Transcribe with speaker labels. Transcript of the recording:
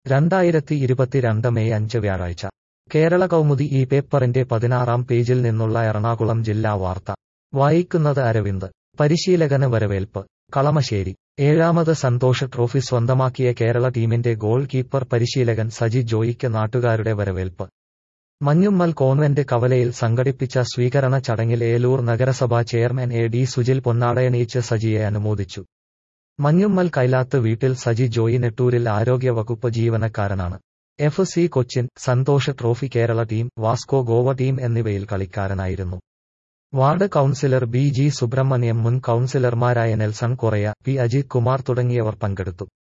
Speaker 1: രണ്ടായിരത്തി ഇരുപത്തിരണ്ട് മെയ് അഞ്ച് വ്യാഴാഴ്ച കേരള കൗമുദി ഈ പേപ്പറിന്റെ പതിനാറാം പേജിൽ നിന്നുള്ള എറണാകുളം ജില്ലാ വാർത്ത വായിക്കുന്നത് അരവിന്ദ് പരിശീലകന് വരവേൽപ്പ് കളമശ്ശേരി ഏഴാമത് സന്തോഷ് ട്രോഫി സ്വന്തമാക്കിയ കേരള ടീമിന്റെ ഗോൾ കീപ്പർ പരിശീലകൻ സജി ജോയിക്ക് നാട്ടുകാരുടെ വരവേൽപ്പ് മഞ്ഞുമ്മൽ കോൺവെന്റ് കവലയിൽ സംഘടിപ്പിച്ച സ്വീകരണ ചടങ്ങിൽ ഏലൂർ നഗരസഭാ ചെയർമാൻ എ ഡി സുജിൽ പൊന്നാടയണിയിച്ച് സജിയെ അനുമോദിച്ചു മഞ്ഞുമ്മൽ കൈലാത്ത് വീട്ടിൽ സജി ജോയി നെട്ടൂരിൽ ആരോഗ്യവകുപ്പ് ജീവനക്കാരനാണ് F C Cochin Santosh trophy Kerala team Vasco Goa team എന്നിവയിൽ കളിക്കാരനായിരുന്നു ward councillor B G Subramaniam മുൻ കൌൺസിലർമാരായ നെൽസൺ കൊറയ പി അജിത് കുമാർ തുടങ്ങിയവർ പങ്കെടുത്തു